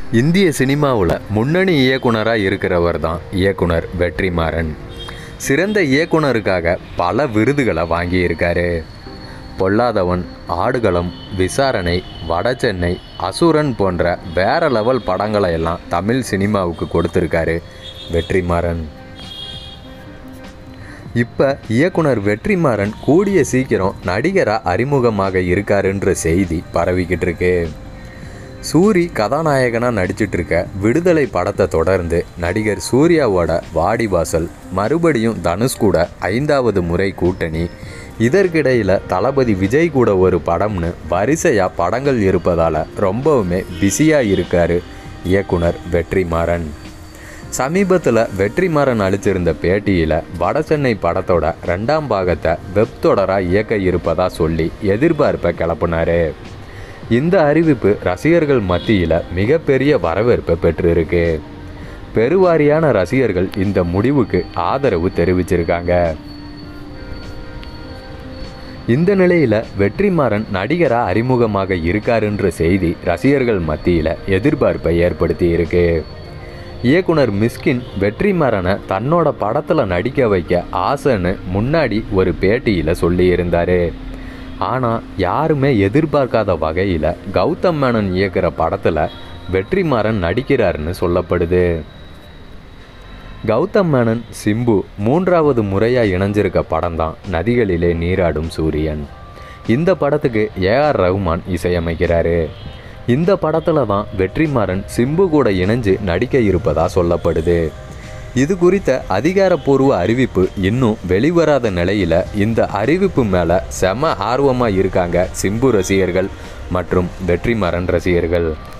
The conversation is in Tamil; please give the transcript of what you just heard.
இந்திய சினிமாவில் முன்னணி இயக்குனராக இருக்கிறவர் தான் இயக்குனர் வெற்றிமாறன் சிறந்த இயக்குனருக்காக பல விருதுகளை வாங்கியிருக்காரு பொல்லாதவன் ஆடுகளம் விசாரணை வடசென்னை அசுரன் போன்ற வேற லெவல் படங்களை எல்லாம் தமிழ் சினிமாவுக்கு கொடுத்துருக்காரு வெற்றிமாறன் இப்போ இயக்குனர் வெற்றிமாறன் கூடிய சீக்கிரம் நடிகராக அறிமுகமாக இருக்காருன்ற செய்தி பரவிக்கிட்டு இருக்கு சூரி கதாநாயகனாக நடிச்சிட்டு இருக்க விடுதலை படத்தை தொடர்ந்து நடிகர் சூர்யாவோட வாடிவாசல் மறுபடியும் தனுஷ் கூட ஐந்தாவது முறை கூட்டணி இதற்கிடையில் தளபதி விஜய் கூட ஒரு படம்னு வரிசையாக படங்கள் இருப்பதால் ரொம்பவுமே பிஸியாக இருக்காரு இயக்குனர் வெற்றிமாறன் சமீபத்தில் வெற்றிமாறன் அளிச்சிருந்த பேட்டியில் வடசென்னை படத்தோட ரெண்டாம் பாகத்தை வெப் தொடராக இயக்க இருப்பதா சொல்லி எதிர்பார்ப்பை கிளப்புனாரு இந்த அறிவிப்பு ரசிகர்கள் மத்தியில் மிகப்பெரிய வரவேற்பை பெற்றிருக்கு பெருவாரியான ரசிகர்கள் இந்த முடிவுக்கு ஆதரவு தெரிவிச்சிருக்காங்க இந்த நிலையில் வெற்றிமாறன் நடிகராக அறிமுகமாக இருக்காருன்ற செய்தி ரசிகர்கள் மத்தியில் எதிர்பார்ப்பை ஏற்படுத்தி இருக்கு இயக்குனர் மிஸ்கின் வெற்றிமாறனை தன்னோட படத்தில் நடிக்க வைக்க ஆசைன்னு முன்னாடி ஒரு பேட்டியில் சொல்லியிருந்தாரு ஆனால் யாருமே எதிர்பார்க்காத வகையில் கௌதம் மேனன் இயக்குற படத்தில் வெற்றிமாறன் நடிக்கிறாருன்னு சொல்லப்படுது கௌதம் மேனன் சிம்பு மூன்றாவது முறையாக இணைஞ்சிருக்க படம் தான் நதிகளிலே நீராடும் சூரியன் இந்த படத்துக்கு ஏஆர் ரஹ்மான் இசையமைக்கிறாரு இந்த படத்தில் தான் வெற்றிமாறன் சிம்பு கூட இணைஞ்சு நடிக்க இருப்பதா சொல்லப்படுது இது குறித்த அதிகாரப்பூர்வ அறிவிப்பு இன்னும் வெளிவராத நிலையில் இந்த அறிவிப்பு மேலே செம ஆர்வமாக இருக்காங்க சிம்பு ரசிகர்கள் மற்றும் வெற்றிமாறன் ரசிகர்கள்